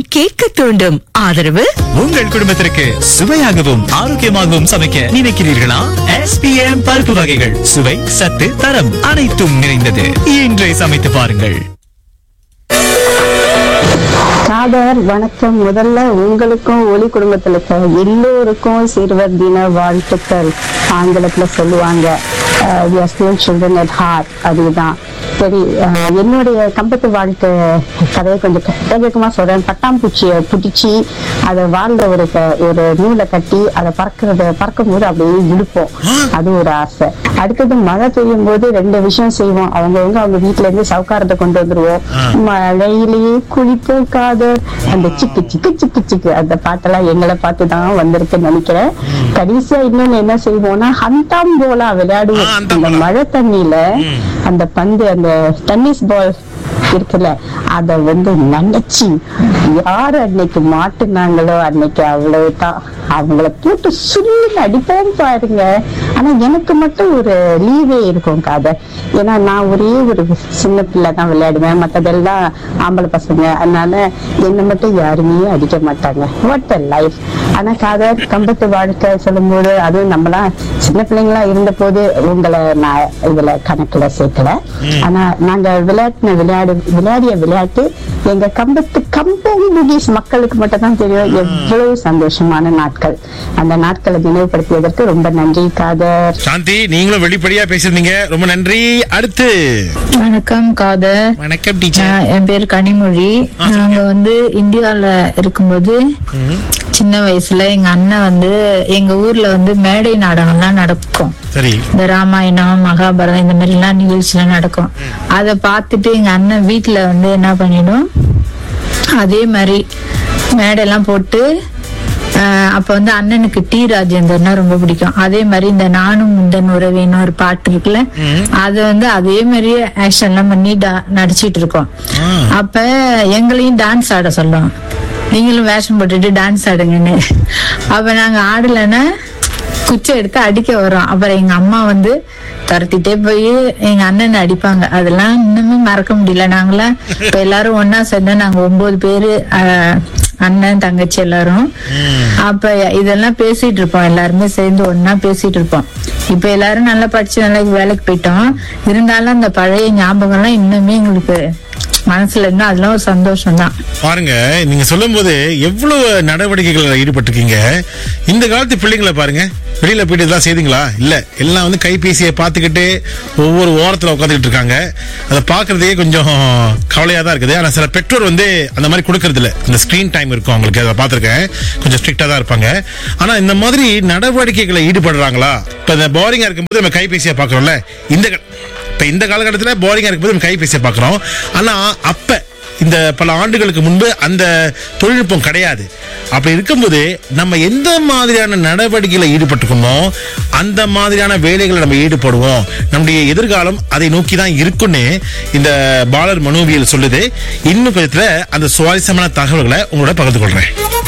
கேட்க தூண்டும் ஆதரவு உங்கள் குடும்பத்திற்கு சுவையாகவும் ஆரோக்கியமாகவும் சமைக்க நினைக்கிறீர்களா எஸ்பிஎம் பருப்பு வகைகள் சுவை சத்து தரம் அனைத்தும் நிறைந்தது இன்றே சமைத்து பாருங்கள் காதர் வணக்கம் முதல்ல உங்களுக்கும் ஒளி குடும்பத்துல இருக்க எல்லோருக்கும் சிறுவர் தின வாழ்த்துக்கள் ஆங்கிலத்துல சொல்லுவாங்க சில்ட்ரன் அட் ஹார்ட் அதுதான் சரி அஹ், என்னுடைய கம்பத்து வாழ்க்கை கதையை கொஞ்சம் வேகமா சொல்றேன் பட்டாம்பூச்சியை பிடிச்சி அதை வாழ்ந்த ஒரு க- ஒரு நூலை கட்டி அதை பறக்கிறது பறக்கும் போது அப்படியே இழுப்போம் அது ஒரு ஆசை அடுத்தது மழை பெய்யும் போது ரெண்டு விஷயம் செய்வோம் அவங்கவங்க அவங்க வீட்ல இருந்து சவுக்காரத்தை கொண்டு வந்துருவோம் மழையிலேயே குளிப்போம் காதர் அந்த சிக்கு சிக்கு சிக்கு சிக்கு அந்த பாட்டெல்லாம் எங்களை பார்த்து தான் வந்திருக்குன்னு நினைக்கிறேன் கடைசியா இன்னொன்னு என்ன செய்வோம்னா ஹந்தாம் போலா விளையாடுவோம் அந்த மழை தண்ணியில அந்த பந்து அந்த டென்னிஸ் பால் இருக்குல்ல அத வந்து நினைச்சு யாரு அன்னைக்கு மாட்டுனாங்களோ அன்னைக்கு அவ்வளவுதான் அவங்கள போட்டு சுள்ளுன்னு அடிப்போம் பாருங்க ஆனா எனக்கு மட்டும் ஒரு லீவே இருக்கும் காதை ஏன்னா நான் ஒரே ஒரு சின்ன பிள்ளை தான் விளையாடுவேன் மத்ததெல்லாம் ஆம்பளை பசங்க அதனால என்னை மட்டும் யாருமே அடிக்க மாட்டாங்க வாட் அ லைஃப் ஆனா காதர் கம்பத்து வாழ்க்கை சொல்லும்போது அதுவும் நம்மலாம் சின்ன பிள்ளைங்களா இருந்த போது உங்களை நான் இதுல கணக்குல சேர்க்கல ஆனா நாங்க விளையாட்டின விளையாடு விளையாடிய விளையாட்டு எங்க கம்பத்து கம்பம் முகீஸ் மக்களுக்கு மட்டும் தான் தெரியும் எவ்வளவு சந்தோஷமான நாட்கள் அந்த நாட்களை நினைவுபடுத்தியதற்கு ரொம்ப நன்றி காதர் சாந்தி நீங்களும் வெளிப்படையா பேசிருந்தீங்க ரொம்ப நன்றி அடுத்து வணக்கம் காதர் வணக்கம் டீச்சர் நான் என் பேர் கனிமொழி நாங்க வந்து இந்தியால இருக்கும்போது சின்ன வயசுல எங்க அண்ணன் வந்து எங்க ஊர்ல வந்து மேடை நாடகம்லாம் நடக்கும் சரி இந்த ராமாயணம் மகாபாரதம் இந்த மாதிரி எல்லாம் நிகழ்ச்சிலாம் நடக்கும் அதை பார்த்துட்டு எங்க அண்ணன் வீட்டுல வந்து என்ன பண்ணிடும் அதே மாதிரி மேடையெல்லாம் போட்டு ஆஹ் அப்ப வந்து அண்ணனுக்கு டி ராஜேந்தர்னா ரொம்ப பிடிக்கும் அதே மாதிரி இந்த நானும் முந்தன் உறவேன்னு ஒரு பாட்டு இருக்குல்ல அது வந்து அதே மாதிரியே ஆக்ஷன் எல்லாம் பண்ணி டா- நடிச்சிட்டு இருக்கோம் அப்ப எங்களையும் டான்ஸ் ஆட சொல்லும் நீங்களும் வேஷம் போட்டுட்டு டான்ஸ் ஆடுங்கன்னு அப்ப நாங்க ஆடலைன்னா குச்சி எடுத்து அடிக்க வரோம் அப்புறம் எங்க அம்மா வந்து துரத்திட்டே போய் எங்க அண்ணனை அடிப்பாங்க அதெல்லாம் இன்னுமே மறக்க முடியல நாங்களாம் இப்ப எல்லாரும் ஒன்னா சேர்ந்தா நாங்க ஒன்பது பேரு ஆஹ், அண்ணன் தங்கச்சி எல்லாரும் அப்ப இதெல்லாம் பேசிட்டு இருப்போம் எல்லாருமே சேர்ந்து ஒன்னா பேசிட்டு இருப்போம் இப்ப எல்லாரும் நல்லா படிச்சு நல்லா வேலைக்கு போயிட்டோம் இருந்தாலும் அந்த பழைய ஞாபகம் எல்லாம் இன்னுமே எங்களுக்கு மனசுல இருந்தா அதெல்லாம் ஒரு சந்தோஷம் தான் பாருங்க நீங்க சொல்லும் போது எவ்வளவு நடவடிக்கைகள் ஈடுபட்டிருக்கீங்க இந்த காலத்து பிள்ளைங்களை பாருங்க வெளியில போயிட்டு இதெல்லாம் செய்தீங்களா இல்ல எல்லாம் வந்து கைபேசியை பார்த்துக்கிட்டு ஒவ்வொரு ஓரத்துல உட்காந்துக்கிட்டு இருக்காங்க அதை பார்க்கறதே கொஞ்சம் கவலையா தான் இருக்குது ஆனா சில பெற்றோர் வந்து அந்த மாதிரி கொடுக்கறது இல்ல இந்த ஸ்கிரீன் டைம் இருக்கும் அவங்களுக்கு அதை பார்த்திருக்கேன் கொஞ்சம் ஸ்ட்ரிக்டா தான் இருப்பாங்க ஆனா இந்த மாதிரி நடவடிக்கைகளை ஈடுபடுறாங்களா இப்ப இந்த போரிங்கா இருக்கும்போது நம்ம கைபேசியை பார்க்கறோம்ல இந்த க- இப்ப இந்த காலகட்டத்துல போரிங்கா இருக்கும்போது நம்ம கைபேசியை பார்க்கறோம் ஆனா அப்ப இந்த பல ஆண்டுகளுக்கு முன்பு அந்த தொழில்நுட்பம் கிடையாது அப்படி இருக்கும்போது நம்ம எந்த மாதிரியான நடவடிக்கைகளை ஈடுபட்டுக்கணுமோ அந்த மாதிரியான வேலைகளை நம்ம ஈடுபடுவோம் நம்முடைய எதிர்காலம் அதை நோக்கி தான் இருக்குன்னு இந்த பாலர் மனோவியல் சொல்லுது இன்னும் கொஞ்சத்துல அந்த சுவாரஸ்யமான தகவல்களை உங்களோட பகிர்ந்து கொள்றேன்